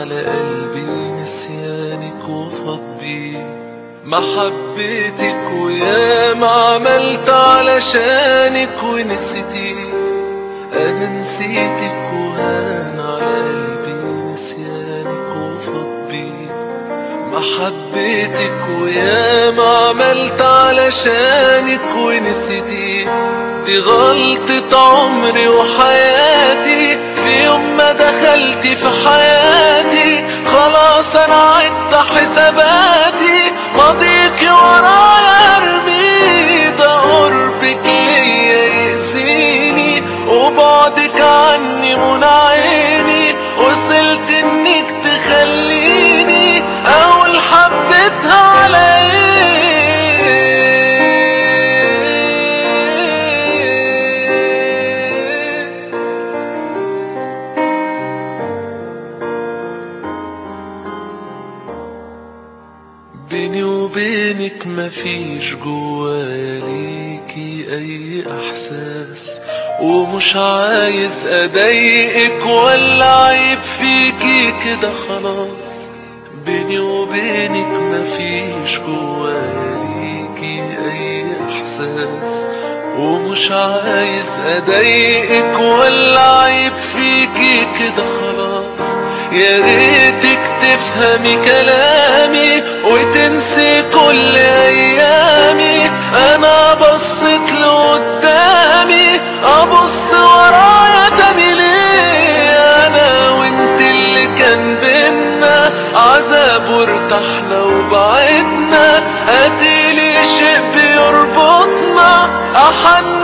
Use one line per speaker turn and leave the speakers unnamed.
على قلبي نسيانك وفض بيه محبتك ويا ما عملت علشانك ونسيتي انا نسيتك وهان على قلبي نسيانك وفض بيه محبتك ويا ما عملت علشانك ونسيتي دي غلطة عمري وحياتي في يوم ما دخلتي في حياتي خلاص انا عدت حساباتي ماضيكي ورايا ارمي ده قربك ليا يأذيني وبعدك عني منى عيني وصلت انك تخليني اول حبيتها على ايه بيني وبينك مفيش جوايا ليكي اي احساس ومش عايز اضايقك ولا عيب فيكي كده خلاص بيني وبينك مفيش جوايا ليكي اي احساس ومش عايز اضايقك ولا عيب فيكي كده خلاص يا ريتك تفهمي كلامي وتنسي كل ايامي انا بصيت لقدامي ابص ورايا تاني ليه انا وانت اللي كان بينا عذاب وارتحنا وبعدنا اديلي شيء بيربطنا احن